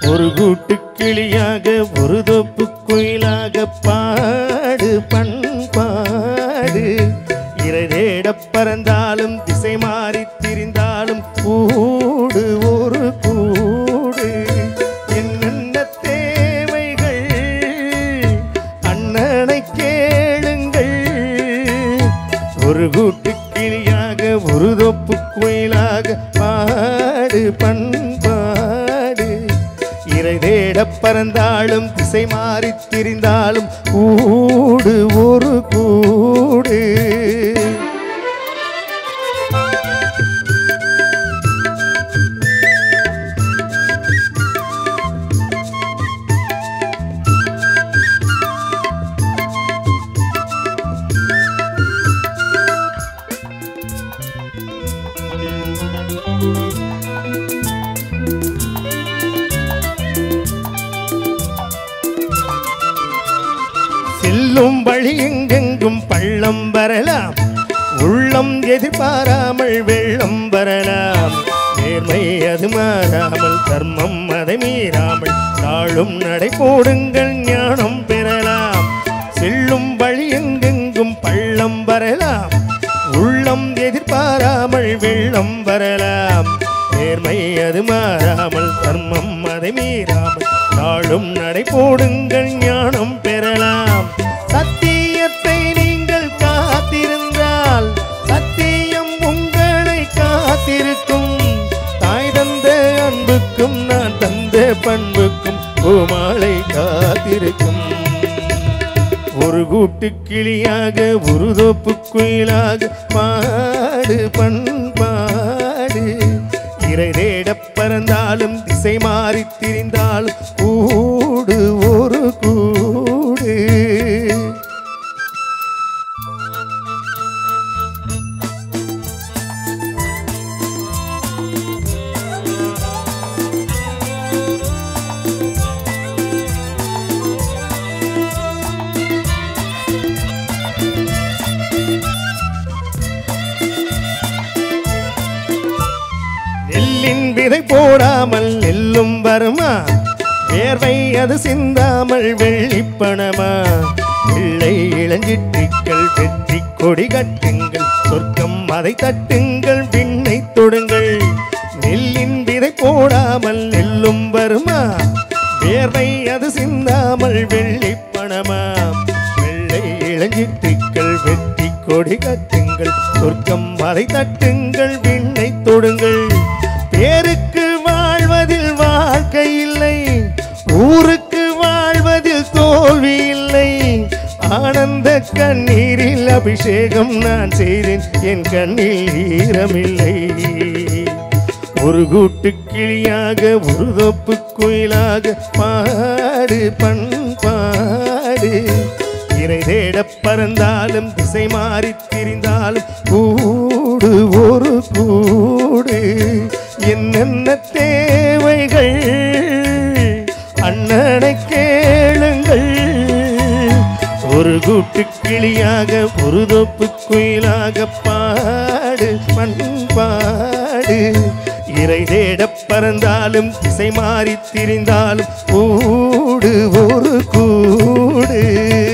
ஒரு கூட்டு கிளியாக ஒரு தொப்பு குயிலாக பாடு பண்பாடு இறை தேடப் பறந்தாலும் திசை மாறி திரிந்தாலும் கூடு ஒரு கூடு என்னென்ன தேவைகள் அண்ணனை கேளுங்கள் ஒரு கூட்டு கிளியாக ஒரு தொப்பு குயிலாக பாடு பண்பாடு இறை தேடப் பறந்தாலும் திசை மாறித் திரிந்தாலும் கூடு ஒரு கூடு செல்லும் வழி எங்கெங்கும் பள்ளம் வரலாம் உள்ளம் எதிர்பாராமல் வெள்ளம் வரலாம் நேர்மை அது மாறாமல் தர்மம் அதை மீறாமல் தாழும் நடை போடுங்கள் ஞானம் பெறலாம் செல்லும் வழி எங்கெங்கும் பள்ளம் வரலாம் உள்ளம் எதிர்பாராமல் வெள்ளம் வரலாம் நேர்மை அது மாறாமல் தர்மம் அதை மீறாமல் நாளும் நடை போடுங்கள் ஞானம் பெறலாம் சத்தியத்தை நீங்கள் காத்திருந்தால் சத்தியம் உங்களை காத்திருக்கும் தாய் தந்த அன்புக்கும் நான் தந்த பண்புக்கும் பூமாலை காத்திருக்கும் ஒரு கூட்டு கிளியாக ஒரு தோப்பு குயிலாக பாடு பண்பாடு இறை தேடப் பறந்தாலும் திசை மாறித் திரிந்தாலும் கூடு ஒரு கூடு நெல்லின் விதை போடாமல் நெல்லும் வருமா வேர்வை அது சிந்தாமல் வெள்ளிப்பணமா பிள்ளை இளஞ்சிட்டிகள் வெற்றி கொடி கட்டுங்கள் சொர்க்கம் அதை தட்டுங்கள் விண்ணை தொடுங்கள் நெல்லின் விதை போடாமல் நெல்லும் வருமா வேர்வை அது சிந்தாமல் வெள்ளிப்பணமா வெள்ளை இளஞ்சிட்டிகள் வெற்றி கொடி கட்டுங்கள் சொர்க்கம் அதை தட்டுங்கள் விண்ணை தொடுங்கள் பேருக்கு வாழ்வதில் வாழ்க்கை இல்லை ஊருக்கு வாழ்வதில் தோல்வி இல்லை ஆனந்த கண்ணீரில் அபிஷேகம் நான் செய்தேன் என் கண்ணில் ஈரமில்லை ஒரு கூட்டு கிளியாக ஒரு தொப்பு குயிலாக பாடு பண்பாடு இறை தேடப் பறந்தாலும் திசை மாறித் திரிந்தாலும் கூடு ஒரு கூடு என்னென்ன தேவைகள் அண்ணனை கேளுங்கள் ஒரு கூட்டு கிளியாக ஒரு தொப்பு குயிலாக பாடு பண்பாடு இறை தேடப் பறந்தாலும் திசை மாறித் திரிந்தாலும் கூடு ஒரு கூடு